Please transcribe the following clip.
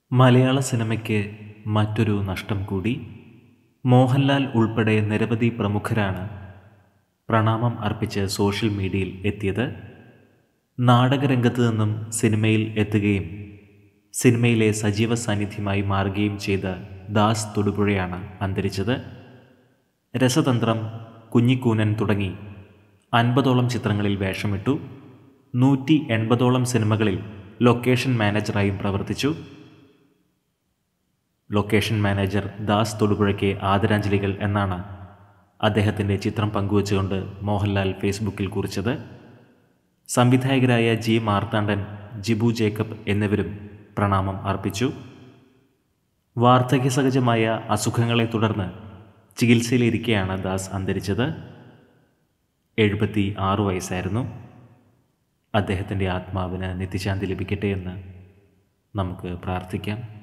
മലയാള സിനിമയ്ക്ക് മറ്റൊരു നഷ്ടം കൂടി മോഹൻലാൽ ഉൾപ്പെടെ നിരവധി പ്രമുഖരാണ് പ്രണാമം അർപ്പിച്ച് സോഷ്യൽ മീഡിയയിൽ എത്തിയത് നാടകരംഗത്ത് നിന്നും സിനിമയിൽ എത്തുകയും സിനിമയിലെ സജീവ സാന്നിധ്യമായി മാറുകയും ചെയ്ത ദാസ് തൊടുപുഴയാണ് അന്തരിച്ചത് രസതന്ത്രം കുഞ്ഞിക്കൂനൻ തുടങ്ങി അൻപതോളം ചിത്രങ്ങളിൽ വേഷമിട്ടു നൂറ്റി എൺപതോളം സിനിമകളിൽ ലൊക്കേഷൻ മാനേജറായും പ്രവർത്തിച്ചു ലൊക്കേഷൻ മാനേജർ ദാസ് തൊടുപുഴയ്ക്ക് ആദരാഞ്ജലികൾ എന്നാണ് അദ്ദേഹത്തിൻ്റെ ചിത്രം പങ്കുവച്ചുകൊണ്ട് മോഹൻലാൽ ഫേസ്ബുക്കിൽ കുറിച്ചത് സംവിധായകരായ ജി മാർത്താണ്ഡൻ ജിബു ജേക്കബ് എന്നിവരും പ്രണാമം അർപ്പിച്ചു വാർദ്ധക്യസഹജമായ അസുഖങ്ങളെ തുടർന്ന് ചികിത്സയിലിരിക്കെയാണ് ദാസ് അന്തരിച്ചത് എഴുപത്തി ആറു വയസ്സായിരുന്നു അദ്ദേഹത്തിൻ്റെ ആത്മാവിന് നിത്യശാന്തി ലഭിക്കട്ടെ എന്ന് നമുക്ക് പ്രാർത്ഥിക്കാം